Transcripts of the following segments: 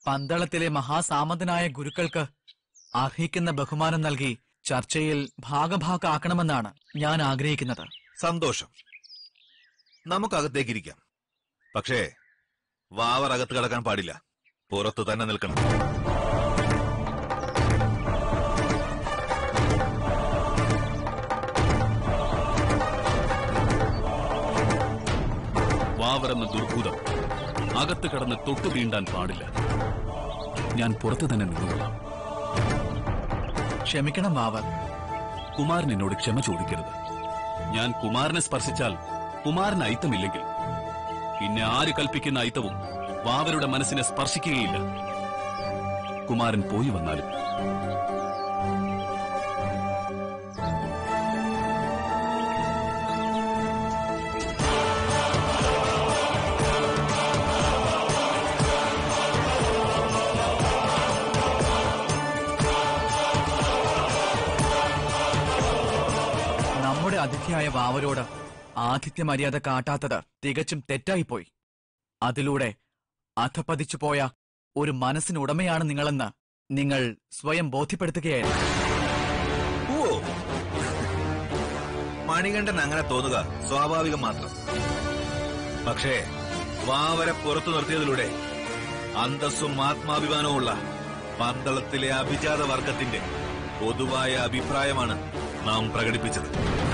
പന്തളത്തിലെ മഹാസാമന്തനായ ഗുരുക്കൾക്ക് അർഹിക്കുന്ന ബഹുമാനം നൽകി ചർച്ചയിൽ ഭാഗഭാക്കാക്കണമെന്നാണ് ഞാൻ ആഗ്രഹിക്കുന്നത് സന്തോഷം നമുക്കകത്തേക്കിരിക്കാം പക്ഷേ വാവർ അകത്ത് കിടക്കാൻ പാടില്ല പുറത്തു തന്നെ നിൽക്കണം വാവരെന്ന ദുർഭൂതം അകത്ത് കിടന്ന് തൊട്ടു തീണ്ടാൻ പാടില്ല ഞാൻ പുറത്തു തന്നെ നിന്നുകൊള്ളാം ക്ഷമിക്കണം വാവർ കുമാരൻ എന്നോട് ക്ഷമ ചോദിക്കരുത് ഞാൻ കുമാരനെ സ്പർശിച്ചാൽ കുമാരന് അയിത്തമില്ലെങ്കിൽ പിന്നെ ആര് കൽപ്പിക്കുന്ന അയിത്തവും വാവരുടെ മനസ്സിനെ സ്പർശിക്കുകയില്ല കുമാരൻ പോയി വന്നാലും നമ്മുടെ അതിഥിയായ വാവരോട് ആതിഥ്യ മര്യാദ കാട്ടാത്തത് തികച്ചും തെറ്റായിപ്പോയി അതിലൂടെ അധപ്പതിച്ചു പോയ ഒരു മനസ്സിനുടമയാണ് നിങ്ങളെന്ന് നിങ്ങൾ സ്വയം ബോധ്യപ്പെടുത്തുകയായിരുന്നു ഓ മണികണ്ഠൻ അങ്ങനെ തോന്നുക സ്വാഭാവികം മാത്രം പക്ഷേ വാവരെ പുറത്തു നിർത്തിയതിലൂടെ അന്തസ്സും ആത്മാഭിമാനവുമുള്ള പന്തളത്തിലെ അഭിജാത വർഗത്തിന്റെ പൊതുവായ അഭിപ്രായമാണ് നാം പ്രകടിപ്പിച്ചത്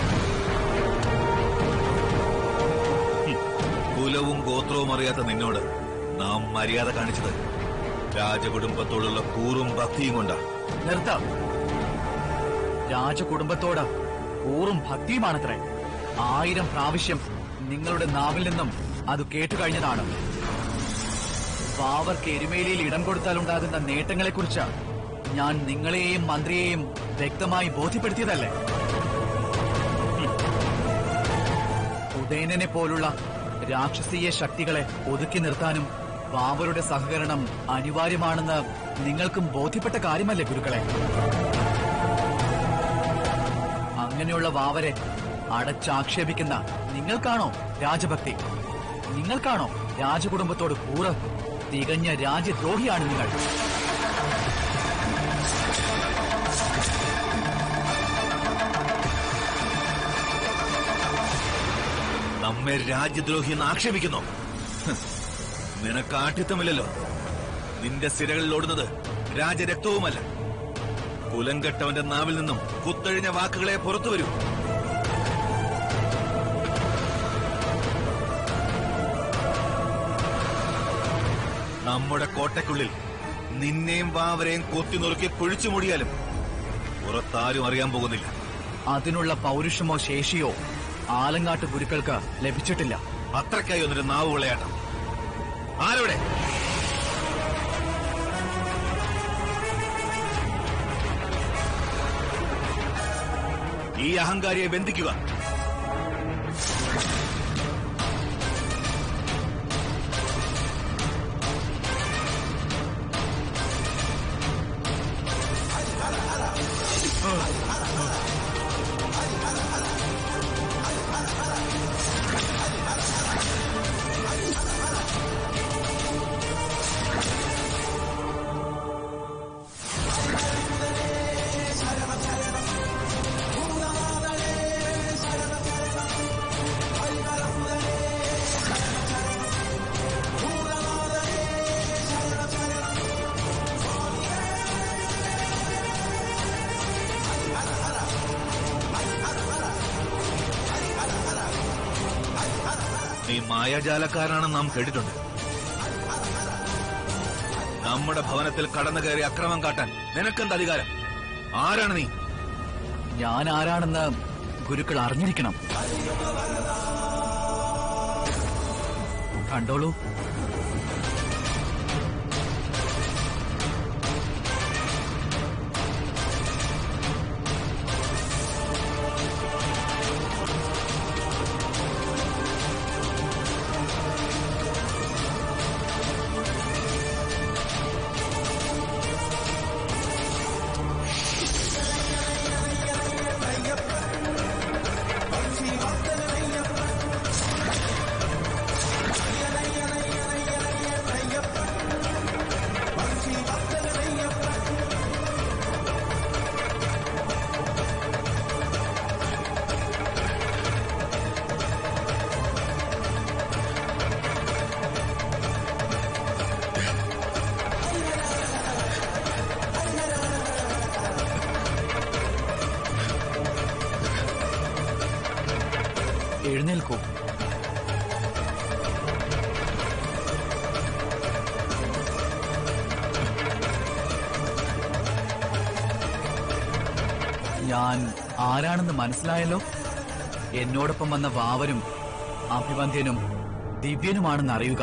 ഹും, കുലവും ഗോത്രവും അറിയാത്ത നിന്നോട് നാം മര്യാദ കാണിച്ചത് രാജകുടുംബത്തോടുള്ള കൂറും ഭക്തിയും കൊണ്ടാ നിർത്താം രാജകുടുംബത്തോട് കൂറും ഭക്തിയുമാണത്രേ ആയിരം പ്രാവശ്യം നിങ്ങളുടെ നാവിൽ നിന്നും അത് കേട്ടുകഴിഞ്ഞതാണ് വാവർക്ക് എരുമേലിയിൽ ഇടം കൊടുത്താലുണ്ടാകുന്ന നേട്ടങ്ങളെക്കുറിച്ച് ഞാൻ നിങ്ങളെയും മന്ത്രിയെയും വ്യക്തമായി ബോധ്യപ്പെടുത്തിയതല്ലേ ഹും. ഉദയനനെ പോലുള്ള രാക്ഷസീയ ശക്തികളെ ഒതുക്കി നിർത്താനും വാവരുടെ സഹകരണം അനിവാര്യമാണെന്ന് നിങ്ങൾക്കും ബോധ്യപ്പെട്ട കാര്യമല്ലേ ഗുരുക്കളെ അങ്ങനെയുള്ള വാവരെ അടച്ചാക്ഷേപിക്കുന്ന നിങ്ങൾക്കാണോ രാജഭക്തി നിങ്ങൾക്കാണോ രാജകുടുംബത്തോട് കൂറ് തികഞ്ഞ രാജ്യദ്രോഹിയാണ് നിങ്ങൾ നമ്മെ രാജ്യദ്രോഹി എന്ന് ആക്ഷേപിക്കുന്നു ഹ്, നിനക്ക് ആഠ്യത്വമില്ലല്ലോ നിന്റെ സിരകളിൽ ഓടുന്നത് രാജരക്തവുമല്ല കുലം കെട്ടവന്റെ നാവിൽ നിന്നും കുത്തഴിഞ്ഞ വാക്കുകളെ പുറത്തു വരൂ നമ്മുടെ കോട്ടയ്ക്കുള്ളിൽ നിന്നെയും വാവരെയും കൊത്തി നുറുക്കി കുഴിച്ചു മൂടിയാലും പുറത്താരും അറിയാൻ പോകുന്നില്ല അതിനുള്ള പൗരുഷമോ ശേഷിയോ ആലങ്ങാട്ട് ഗുരുക്കൾക്ക് ലഭിച്ചിട്ടില്ല അത്രയ്ക്കായി ഒന്നൊരു നാവ് വിളയാട്ടം ആരോടെ ഈ അഹങ്കാരിയെ ബന്ധിക്കുക നീ മായാജാലക്കാരാണെന്ന് നാം കേട്ടിട്ടുണ്ട് നമ്മുടെ ഭവനത്തിൽ കടന്നു കയറി അക്രമം കാട്ടാൻ നിനക്കെന്ത് അധികാരം ആരാണ് നീ ഞാൻ ആരാണെന്ന് ഗുരുക്കൾ അറിഞ്ഞിരിക്കണം കണ്ടോളൂ കേൾക്കൂ ഞാൻ ആരാണെന്ന് മനസ്സിലായല്ലോ എന്നോടൊപ്പം വന്ന വാവനും അഭിവന്ധ്യനും ദിവ്യനുമാണെന്ന് അറിയുക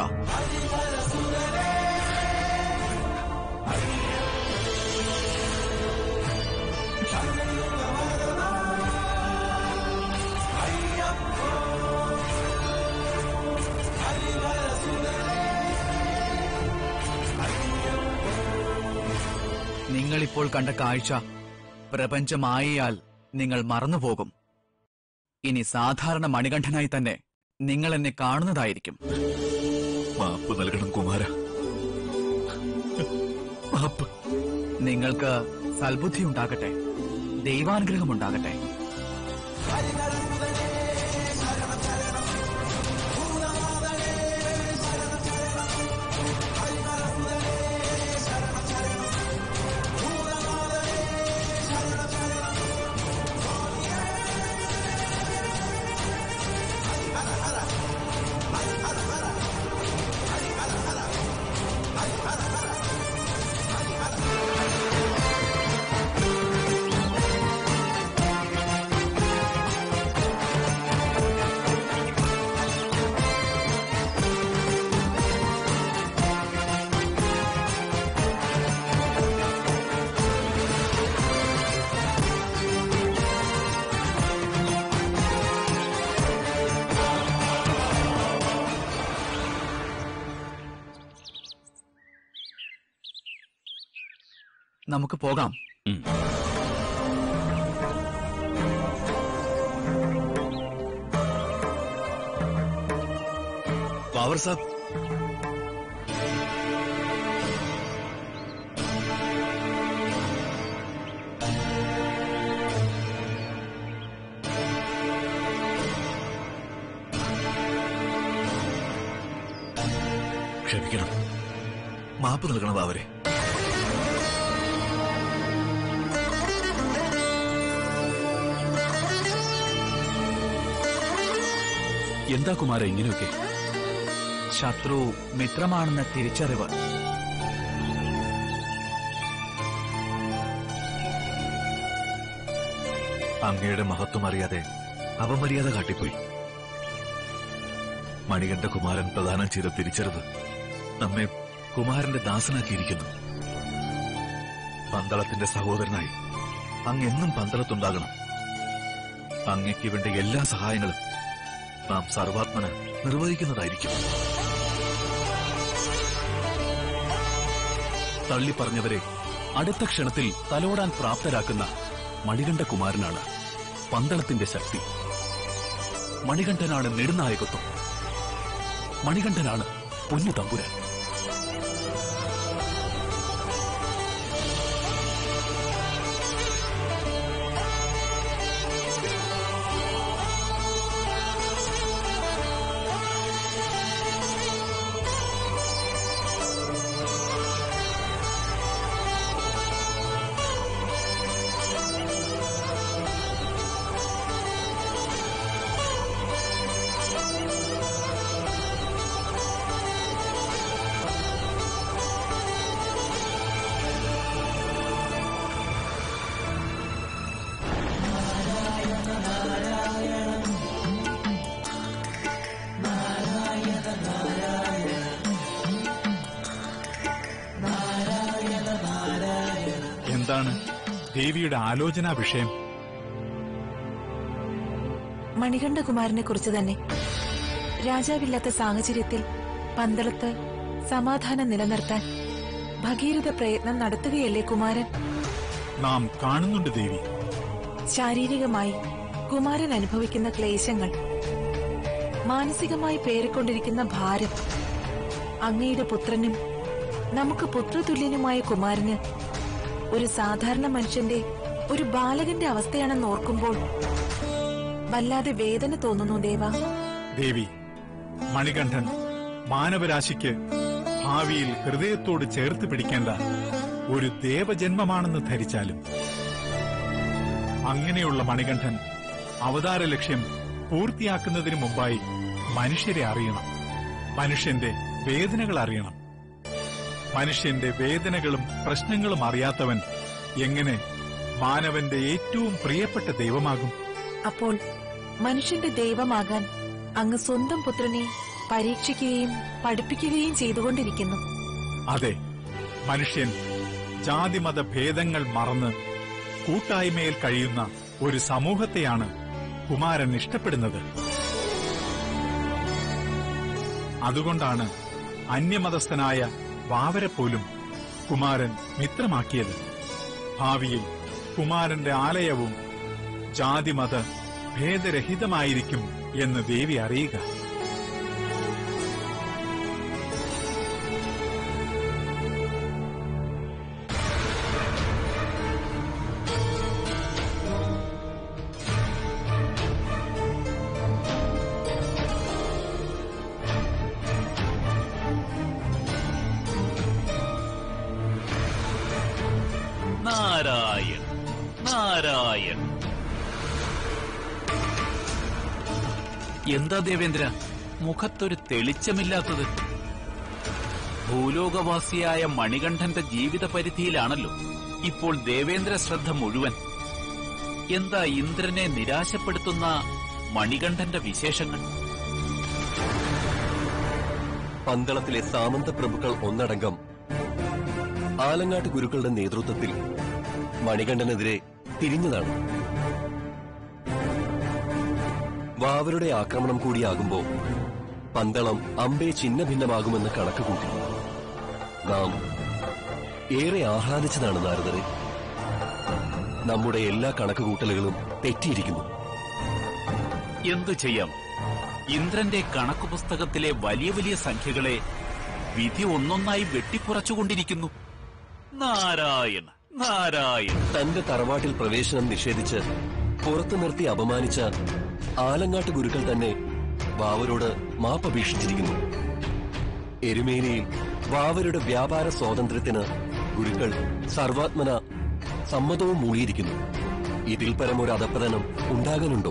നിങ്ങളിപ്പോൾ കണ്ട കാഴ്ച പ്രപഞ്ചമായാൽ നിങ്ങൾ മറന്നുപോകും ഇനി സാധാരണ മണികണ്ഠനായി തന്നെ നിങ്ങൾ എന്നെ കാണുന്നതായിരിക്കും മാപ്പ് നൽകണം കുമാര മാപ്പ് നിങ്ങൾക്ക് സൽബുദ്ധി ഉണ്ടാകട്ടെ ദൈവാനുഗ്രഹം ഉണ്ടാകട്ടെ നമുക്ക് പോകാം ഉം. ബാബർ സാബ് ക്ഷമിക്കണം മാപ്പ് നൽകണം ബാബരെ എന്താ കുമാര ഇങ്ങനെയൊക്കെ ശത്രു മിത്രമാണെന്ന തിരിച്ചറിവ് അങ്ങയുടെ മഹത്വം അറിയാതെ അപമര്യാദ കാട്ടിപ്പോയി മണികണ്ഠ കുമാരൻ പ്രദാനം ചെയ്ത തിരിച്ചറിവ് നമ്മെ കുമാരന്റെ ദാസനാക്കിയിരിക്കുന്നു പന്തളത്തിന്റെ സഹോദരനായി അങ്ങ് എന്നും പന്തളത്തുണ്ടാകണം അങ്ങയ്ക്ക് വേണ്ട എല്ലാ സഹായങ്ങളും നാം സർവാത്മന നിർവഹിക്കുന്നതായിരിക്കും തള്ളിപ്പറഞ്ഞവരെ അടുത്ത ക്ഷണത്തിൽ തലോടാൻ പ്രാപ്തരാക്കുന്ന മണികണ്ഠ കുമാരനാണ് പന്തളത്തിന്റെ ശക്തി മണികണ്ഠനാണ് നെടുനായകത്വം മണികണ്ഠനാണ് പൊന്നു തമ്പുരാൻ എന്താണ് ദേവിയുടെ ആലോചനാ വിഷയം മണികണ്ഠകുമാരനെ കുറിച്ച് തന്നെ രാജാവില്ലാത്ത സാഹചര്യത്തിൽ പന്തളത്ത് സമാധാനം നിലനിർത്താൻ ഭഗീരഥ പ്രയത്നം നടത്തുകയല്ലേ കുമാരൻ നാം കാണുന്നുണ്ട് ദേവി ശാരീരികമായി കുമാരൻ അനുഭവിക്കുന്ന ക്ലേശങ്ങൾ മാനസികമായി പേറിക്കൊണ്ടിരിക്കുന്ന ഭാരം അങ്ങയുടെ പുത്രനും നമുക്ക് പുത്രതുല്യനുമായ കുമാരന് ഒരു സാധാരണ മനുഷ്യന്റെ ഒരു ബാലകന്റെ അവസ്ഥയാണെന്ന് ഓർക്കുമ്പോൾ വല്ലാതെ വേദന തോന്നുന്നു ദേവ ദേവി മണികണ്ഠൻ മാനവരാശിക്ക് ഭാവിയിൽ ഹൃദയത്തോട് ചേർത്ത് പിടിക്കേണ്ട ഒരു ദേവജന്മമാണെന്ന് ധരിച്ചാലും അങ്ങനെയുള്ള മണികണ്ഠൻ അവതാര ലക്ഷ്യം പൂർത്തിയാക്കുന്നതിന് മുമ്പായി മനുഷ്യരെ അറിയണം മനുഷ്യന്റെ വേദനകൾ അറിയണം മനുഷ്യന്റെ വേദനകളും പ്രശ്നങ്ങളും അറിയാത്തവൻ എങ്ങനെ മാനവന്റെ ഏറ്റവും പ്രിയപ്പെട്ട ദൈവമാകും അപ്പോൾ മനുഷ്യന്റെ ദൈവമാകാൻ അങ്ങ് സ്വന്തം പുത്രനെ പരീക്ഷിക്കുകയും പഠിപ്പിക്കുകയും ചെയ്തുകൊണ്ടിരിക്കുന്നു അതെ മനുഷ്യൻ ജാതിമത ഭേദങ്ങൾ മറന്ന് കൂട്ടായ്മയിൽ കഴിയുന്ന ഒരു സമൂഹത്തെയാണ് കുമാരൻ ഇഷ്ടപ്പെടുന്നത് അതുകൊണ്ടാണ് അന്യമതസ്ഥനായ വാവരെ പോലും കുമാരൻ മിത്രമാക്കിയത് ഭാവിയിൽ കുമാരന്റെ ആലയവും ജാതിമത ഭേദരഹിതമായിരിക്കും എന്ന് ദേവി അറിയുക നാരായൺ നാരായൺ എന്താ ദേവേന്ദ്ര മുഖത്തൊരു തെളിച്ചമില്ലാത്തത് ഭൂലോകവാസിയായ മണികണ്ഠന്റെ ജീവിത പരിധിയിലാണല്ലോ ഇപ്പോൾ ദേവേന്ദ്ര ശ്രദ്ധ മുഴുവൻ എന്താ ഇന്ദ്രനെ നിരാശപ്പെടുത്തുന്ന മണികണ്ഠന്റെ വിശേഷങ്ങൾ പന്തളത്തിലെ സാമന്ത പ്രഭുക്കൾ ഒന്നടങ്കം ആലങ്ങാട്ട് ഗുരുക്കളുടെ നേതൃത്വത്തിൽ മണികണ്ഠനെതിരെ തിരിഞ്ഞതാണ് വാവരുടെ ആക്രമണം കൂടിയാകുമ്പോ പന്തളം അമ്പേ ചിന്ന ഭിന്നമാകുമെന്ന് കണക്ക് കൂട്ടി നാം ഏറെ ആഹ്ലാദിച്ചതാണ് നാരദരെ നമ്മുടെ എല്ലാ കണക്കുകൂട്ടലുകളും തെറ്റിയിരിക്കുന്നു എന്തു ചെയ്യാം ഇന്ദ്രന്റെ കണക്കു പുസ്തകത്തിലെ വലിയ വലിയ സംഖ്യകളെ വിധി ഒന്നൊന്നായി വെട്ടിക്കുറച്ചുകൊണ്ടിരിക്കുന്നു നാരായണ നാരായണ തന്റെ തറവാട്ടിൽ പ്രവേശനം നിഷേധിച്ച് പുറത്തു നിർത്തി അപമാനിച്ച ആലങ്ങാട്ട് ഗുരുക്കൾ തന്നെ വാവരോട് മാപ്പപേക്ഷിച്ചിരിക്കുന്നു എരുമേലിയിൽ വാവരുടെ വ്യാപാര സ്വാതന്ത്ര്യത്തിന് ഗുരുക്കൾ സർവാത്മന സമ്മതവും മൂളിയിരിക്കുന്നു ഇതിൽ പരം ഒരു അധപ്പതനം ഉണ്ടാകാനുണ്ടോ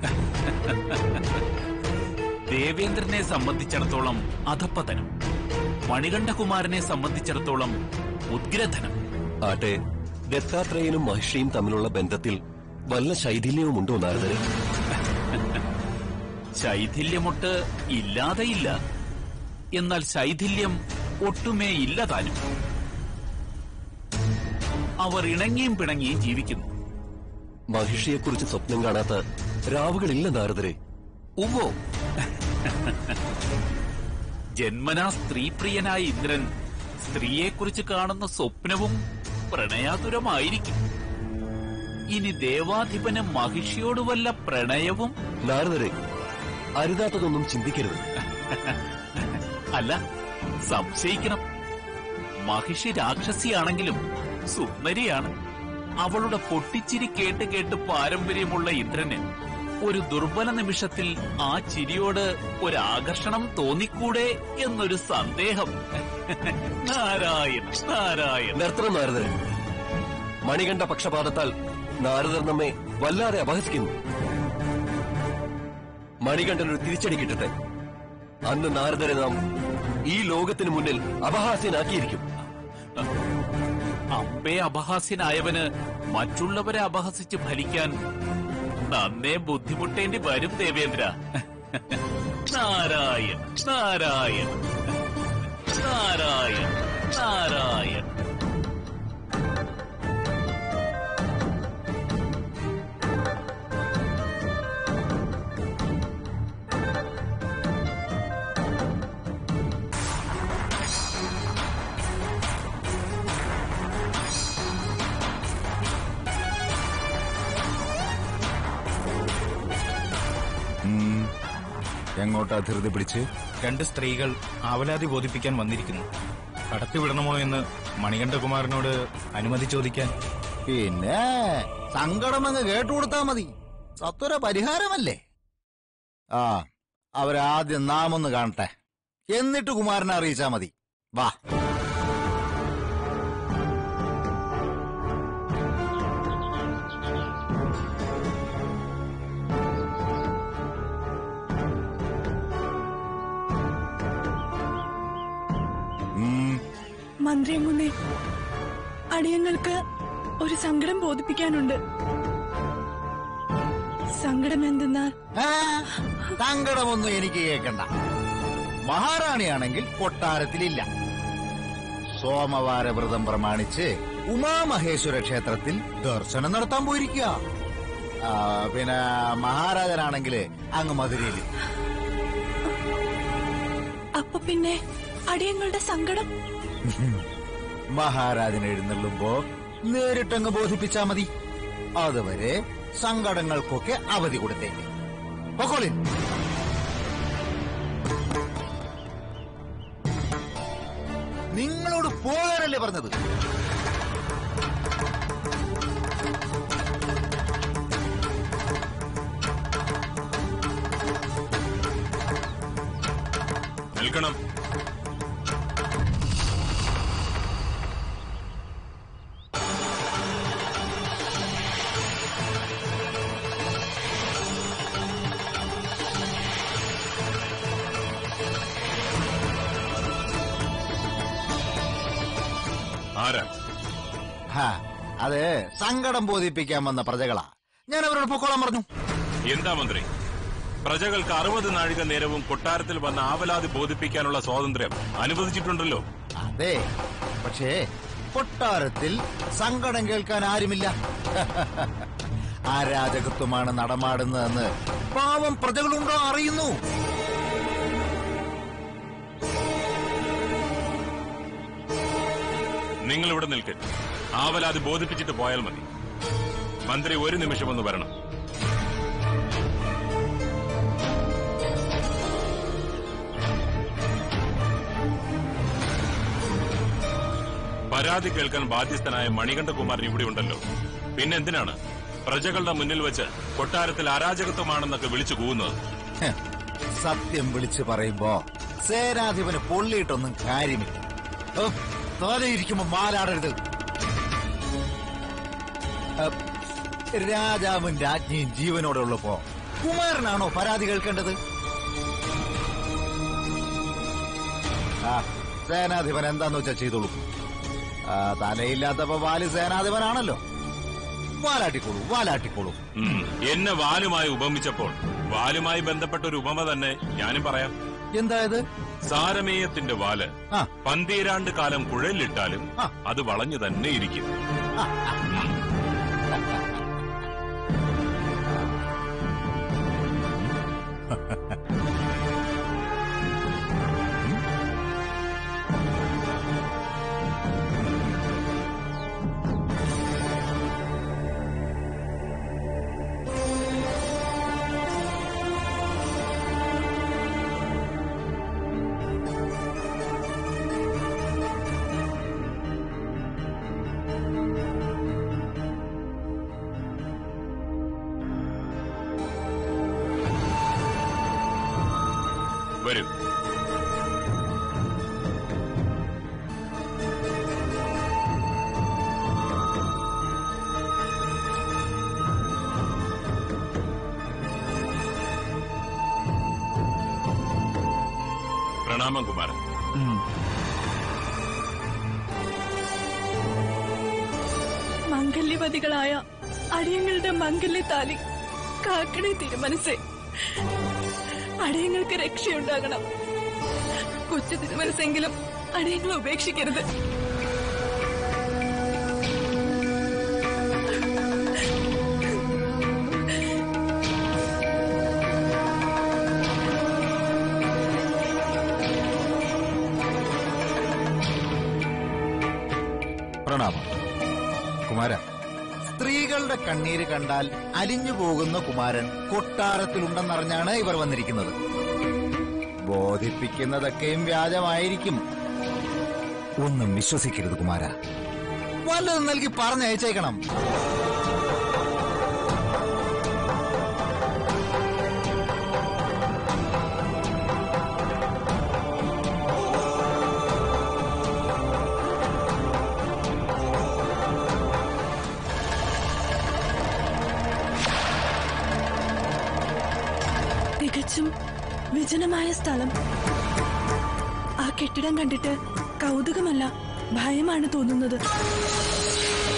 ദേവേന്ദ്രനെ സംബന്ധിച്ചിടത്തോളം അധപ്പതനം മണികണ്ഠകുമാരനെ സംബന്ധിച്ചിടത്തോളം ഉദ്ഗ്രഥനം ആട്ടെ ദത്താത്രേയനും മഹിഷിയും തമ്മിലുള്ള ബന്ധത്തിൽ വല്ല ശൈഥില്യവുമുണ്ടോ നാരദരെ ശൈഥില്യമൊട്ട് ഇല്ലാതെയില്ല എന്നാൽ ശൈഥില്യം ഒട്ടുമേ ഇല്ല താനും അവർ ഇണങ്ങിയും പിണങ്ങിയും ജീവിക്കുന്നു മഹിഷിയെക്കുറിച്ച് സ്വപ്നം കാണാത്ത രാവുകളില്ല നാരദരെ ഉവ്വോ ജന്മനാ സ്ത്രീപ്രിയനായ ഇന്ദ്രൻ സ്ത്രീയെക്കുറിച്ച് കാണുന്ന സ്വപ്നവും പ്രണയാതുരമായിരിക്കും ഇനി ദേവാധിപന് മഹിഷിയോട് വല്ല പ്രണയവും നാരദരെ അരുതാത്തതൊന്നും ചിന്തിക്കരുത് അല്ല സംശയിക്കണം മഹിഷി രാക്ഷസിയാണെങ്കിലും സുന്ദരിയാണ് അവളുടെ പൊട്ടിച്ചിരി കേട്ട് കേട്ട് പാരമ്പര്യമുള്ള ഇന്ദ്രന് ഒരു ദുർബല നിമിഷത്തിൽ ആ ചിരിയോട് ഒരാകർഷണം തോന്നിക്കൂടെ എന്നൊരു സന്ദേഹം നാരായൺ നാരായൺ നിർത്തണം നാരദരെ മണികണ്ഠ പക്ഷപാതത്താൽ നാരദർ നമ്മെ വല്ലാതെ അപഹസിക്കുന്നു മണികണ്ഠൻ ഒരു തിരിച്ചടി കിട്ടട്ടെ അന്ന് നാരദരെ നാം ഈ ലോകത്തിന് മുന്നിൽ അപഹാസ്യനാക്കിയിരിക്കും അമ്പേ അപഹാസ്യനായവന് മറ്റുള്ളവരെ അപഹസിച്ച് ഫലിക്കാൻ നന്നേ ബുദ്ധിമുട്ടേണ്ടി വരും ദേവേന്ദ്ര നാരായൺ നാരായൺ നാരായൺ നാരായൺ എങ്ങോട്ടാ ധൃതി പിടിച്ച് രണ്ട് സ്ത്രീകൾ ആവലാതി ബോധിപ്പിക്കാൻ വന്നിരിക്കുന്നു കടത്തിവിടണമോ എന്ന് മണികണ്ഠകുമാരനോട് അനുമതി ചോദിക്കാൻ പിന്നെ സങ്കടം അങ്ങ് കേട്ടുകൊടുത്താ മതി സത്വര പരിഹാരമല്ലേ ആ അവരാദ്യം നാം ഒന്ന് കാണട്ടെ എന്നിട്ട് കുമാരനെ അറിയിച്ചാ മതി വാ മന്ത്രി അങ്ങുന്നേ അടിയങ്ങൾക്ക് ഒരു സങ്കടം ബോധിപ്പിക്കാനുണ്ട് സങ്കടം എന്തെന്നാൽ ആ, സങ്കടമൊന്നും എനിക്ക് കേൾക്കണ്ട മഹാറാണിയാണെങ്കിൽ കൊട്ടാരത്തിലില്ല സോമവാര വ്രതം പ്രമാണിച്ച് ഉമാമഹേശ്വര ക്ഷേത്രത്തിൽ ദർശനം നടത്താൻ പോയിരിക്കുക ആ, പിന്നെ മഹാരാജനാണെങ്കിൽ അങ്ങ് മധുരയിൽ അപ്പൊ പിന്നെ അടിയങ്ങളുടെ സങ്കടം മഹാരാജൻ എഴുന്നള്ളുമ്പോ നേരിട്ടങ്ങ് ബോധിപ്പിച്ചാ മതി അതുവരെ സങ്കടങ്ങൾക്കൊക്കെ അവധി കൊടുത്തേക്ക് പൊക്കോളിൻ നിങ്ങളോട് പോകാനല്ലേ പറഞ്ഞത് നിൽക്കണം ആരാ ഹാ അത് സങ്കടം ബോധിപ്പിക്കാൻ വന്ന പ്രജകളാ ഞാൻ അവരോട് പൊക്കോളാൻ പറഞ്ഞു എന്താ മന്ത്രി പ്രജകൾക്ക് അറുപത് നാഴിക നേരവും കൊട്ടാരത്തിൽ വന്ന ആവലാതി ബോധിപ്പിക്കാനുള്ള സ്വാതന്ത്ര്യം അനുവദിച്ചിട്ടുണ്ടല്ലോ അതെ പക്ഷേ കൊട്ടാരത്തിൽ സങ്കടം കേൾക്കാൻ ആരുമില്ല ആരാജകത്വമാണ് നടമാടുന്നതെന്ന് പാവം പ്രജകളുണ്ടോ അറിയുന്നു നിങ്ങൾ ഇവിടെ നിൽക്ക് ആവലാതി ബോധിപ്പിച്ചിട്ട് പോയാൽ മതി മന്ത്രി ഒരു നിമിഷം ഒന്ന് വരണം പരാതി കേൾക്കാൻ ബാധ്യസ്ഥനായ മണികണ്ഠകുമാരൻ ഇവിടെ ഉണ്ടല്ലോ പിന്നെന്തിനാണ് പ്രജകളുടെ മുന്നിൽ വെച്ച് കൊട്ടാരത്തിൽ അരാജകത്വമാണെന്നൊക്കെ വിളിച്ചു കൂവുന്നത് ഹ്, സത്യം വിളിച്ചു പറയുമ്പോ സേനാധിപന് പൊള്ളിയിട്ടൊന്നും കാര്യമില്ല ഓ, തോലയിരിക്കുമ്പോ മാലാടരുത് അ, രാജാവും രാജ്ഞിയും ജീവനോടെ ഉള്ളപ്പോ കുമാരനാണോ പരാതി കേൾക്കേണ്ടത് ആ സേനാധിപൻ എന്താന്ന് വെച്ചാ ചെയ്തോളൂ ആ, തലയില്ലാത്തപ്പോ വാല് സേനാധിപനാണല്ലോ വാലാട്ടിക്കോളൂ വാലാട്ടിക്കോളൂ ഉം. എന്നെ വാലുമായി ഉപമിച്ചപ്പോൾ വാലുമായി ബന്ധപ്പെട്ട ഒരു ഉപമ തന്നെ ഞാനും പറയാം എന്തായത് സാരമേയത്തിന്റെ വാല് ആ. പന്തീരാണ്ട് കാലം കുഴലിട്ടാലും ആ. അത് വളഞ്ഞു തന്നെ ഇരിക്കും വരൂ പ്രണാമം കുമാരൻ മംഗല്യവതികളായ അടിയങ്ങളുടെ മംഗല്യത്താലി കാക്കണേ തിരുമനസേ അടിയങ്ങൾക്ക് രക്ഷയുണ്ടാകണം കൊച്ചു തിരുമനസെങ്കിലും അടിയങ്ങളെ ഉപേക്ഷിക്കരുത് പ്രണാമം കുമാര സ്ത്രീകളുടെ കണ്ണീര് കണ്ടാൽ അലിഞ്ഞു പോകുന്ന കുമാരൻ കൊട്ടാരത്തിലുണ്ടെന്നറിഞ്ഞാണ് ഇവർ വന്നിരിക്കുന്നത് ബോധിപ്പിക്കുന്നതൊക്കെയും വ്യാജമായിരിക്കും ഒന്നും വിശ്വസിക്കരുത് കുമാര വല്ലതും നൽകി പറഞ്ഞയച്ചേക്കണം തികച്ചും വിജനമായ സ്ഥലം ആ കെട്ടിടം കണ്ടിട്ട് കൗതുകമല്ല ഭയമാണ് തോന്നുന്നത്